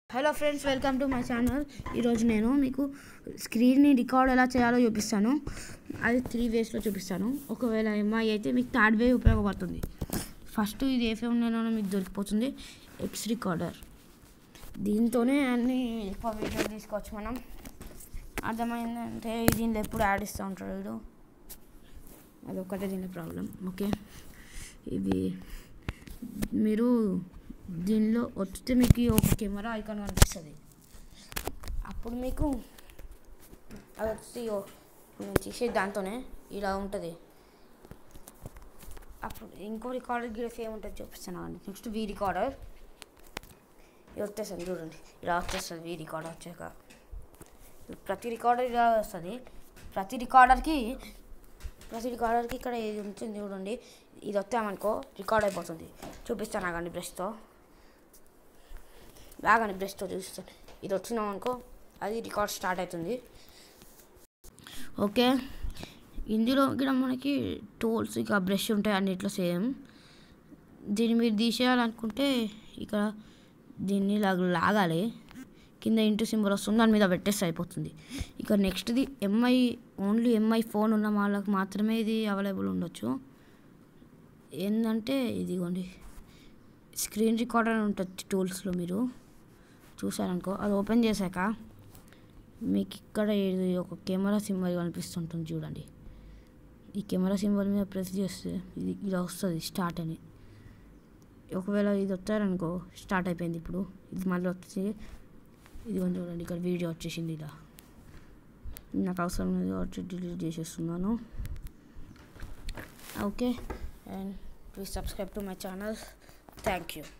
hello friends welcome to my channel ఈరోజు నేను మీకు స్క్రీన్ని రికార్డ్ ఎలా చేయాలో చూపిస్తాను అది త్రీ వేస్లో చూపిస్తాను ఒకవేళ ఎంఐ అయితే మీకు థర్డ్ వే ఉపయోగపడుతుంది ఫస్ట్ ఇది ఏ ఫోన్లోనో మీకు దొరికిపోతుంది ఎక్స్ రికార్డర్ దీంతోనే అన్ని ఎక్కువ వీడియోలు తీసుకోవచ్చు మనం అర్థమైందంటే దీనిలో ఎప్పుడు యాడ్ ఇస్తూ ఉంటాడు వీడు అదొక్కటే దీని ప్రాబ్లం ఓకే ఇది మీరు దీనిలో వస్తే మీకు ఒక కెమెరా ఐకాన్ కనిపిస్తుంది అప్పుడు మీకు అది వచ్చి ఓ నేను తీసేది దాంతోనే ఇలా ఉంటుంది అప్పుడు ఇంకో రికార్డర్ గిడ సేమ్ ఉంటుంది చూపిస్తాను అండి నెక్స్ట్ వీ రికార్డర్ ఇది వచ్చేస్తుంది చూడండి ఇలా వచ్చేస్తుంది వీ రికార్డర్ వచ్చాక ప్రతి రికార్డర్ ఇలా వస్తుంది ప్రతి రికార్డర్కి ప్రతి రికార్డర్కి ఇక్కడ ఇది ఉంటుంది చూడండి ఇది వస్తామనుకో రికార్డ్ అయిపోతుంది చూపిస్తాను నాకండి బ్రష్తో లాగానే బ్రష్తో చూపిస్తాను ఇది వచ్చినామనుకో అది రికార్డ్ స్టార్ట్ అవుతుంది ఓకే ఇందులో కూడా మనకి టూల్స్ ఇక బ్రష్ ఉంటాయి అన్నిట్లో సేమ్ దీన్ని మీరు తీసేయాలనుకుంటే ఇక్కడ దీన్ని లాగ లాగాలి కింద ఇంటూ సింబల్ వస్తుంది దాని మీద పెట్టేస్తే అయిపోతుంది ఇక నెక్స్ట్ది ఎంఐ ఓన్లీ ఎంఐ ఫోన్ ఉన్న వాళ్ళకి మాత్రమే ఇది అవైలబుల్ ఉండొచ్చు ఏంటంటే ఇదిగోండి స్క్రీన్ రికార్డర్ అని ఉంటుంది టూల్స్లో మీరు చూసారనుకో అది ఓపెన్ చేశాక మీకు ఇక్కడ ఇది ఒక కెమెరా సింబల్ కనిపిస్తుంటుంది చూడండి ఈ కెమెరా సింబల్ మీద ప్రెస్ చేస్తే ఇది ఇలా వస్తుంది స్టార్ట్ అని ఒకవేళ ఇది వచ్చారనుకో స్టార్ట్ అయిపోయింది ఇప్పుడు ఇది మళ్ళీ వచ్చి ఇది కొంచెం చూడండి ఇక్కడ వీడియో వచ్చేసింది ఇలా నాకు అవసరం లేదు కాబట్టి డిలీట్ చేసేస్తున్నాను okay and please subscribe to my channel thank you